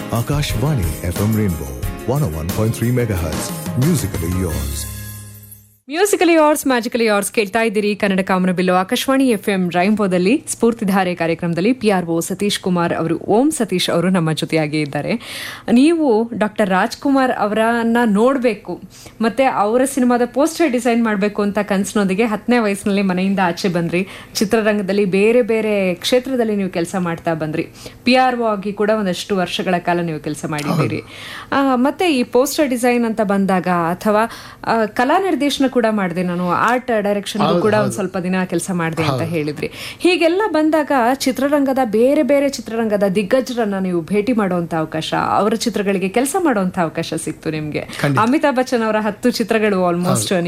Akashvani FM Rainbow 101.3 MHz. Musically yours. Musically yours magically yours ಕೇಳ್ತಾ ಇದ್ದೀರಿ Kannada Kamanabillu Akashvani F M ರೈಂಬೋದಲ್ಲಿ ಸ್ಫೂರ್ತಿಧಾರೆ ಕಾರ್ಯಕ್ರಮದಲ್ಲಿ P R O Satish Kumar ಅವರು ಓಂ ಸತೀಶ್ ಅವರು ನಮ್ಮ ಜೊತೆಯಾಗಿ ಇದ್ದಾರೆ ನೀವು ಡಾಕ್ಟರ್ ರಾಜ್ಕುಮಾರ್ ಅವರನ್ನ ನೋಡಬೇಕು ಮತ್ತೆ ಅವರ ಸಿನಿಮಾದ ಪೋಸ್ಟರ್ ಡಿಸೈನ್ ಮಾಡಬೇಕು ಅಂತ ಕನಸಿನೊಂದಿಗೆ ಹತ್ತನೇ ವಯಸ್ಸಿನಲ್ಲಿ ಮನೆಯಿಂದ ಆಚೆ ಬಂದ್ರಿ ಚಿತ್ರರಂಗದಲ್ಲಿ ಬೇರೆ ಬೇರೆ ಕ್ಷೇತ್ರದಲ್ಲಿ ನೀವು ಕೆಲಸ ಮಾಡ್ತಾ ಬಂದ್ರಿ ಪಿ ಆರ್ ಒ ಆಗಿ ಕೂಡ ಒಂದಷ್ಟು ವರ್ಷಗಳ ಕಾಲ ನೀವು ಕೆಲಸ ಮಾಡಿದ್ದೀರಿ ಆ, ಮತ್ತೆ ಈ ಪೋಸ್ಟರ್ ಡಿಸೈನ್ ಅಂತ ಬಂದಾಗ ಅಥವಾ ಆ, ಕಲಾ ನಿರ್ದೇಶನ ಕೂಡ ಮಾಡಿದೆ ನಾನು ಆರ್ಟ್ ಡೈರೆಕ್ಷನ್ ಕೂಡ ಒಂದ್ ಸ್ವಲ್ಪ ದಿನ ಕೆಲಸ ಮಾಡಿದೆ ಅಂತ ಹೇಳಿದ್ರಿ ಹೀಗೆಲ್ಲ ಬಂದಾಗ ಚಿತ್ರರಂಗದ ಬೇರೆ ಬೇರೆ ಚಿತ್ರರಂಗದ ದಿಗ್ಗಜರನ್ನ ನೀವು ಭೇಟಿ ಮಾಡುವಂತ ಅವಕಾಶ ಅವರ ಚಿತ್ರಗಳಿಗೆ ಕೆಲಸ ಮಾಡುವಂತ ಅವಕಾಶ ಸಿಕ್ತು ನಿಮ್ಗೆ ಅಮಿತಾಬ್ ಬಚ್ಚನ್ ಅವರ ಹತ್ತು ಚಿತ್ರಗಳು ಆಲ್ಮೋಸ್ಟ್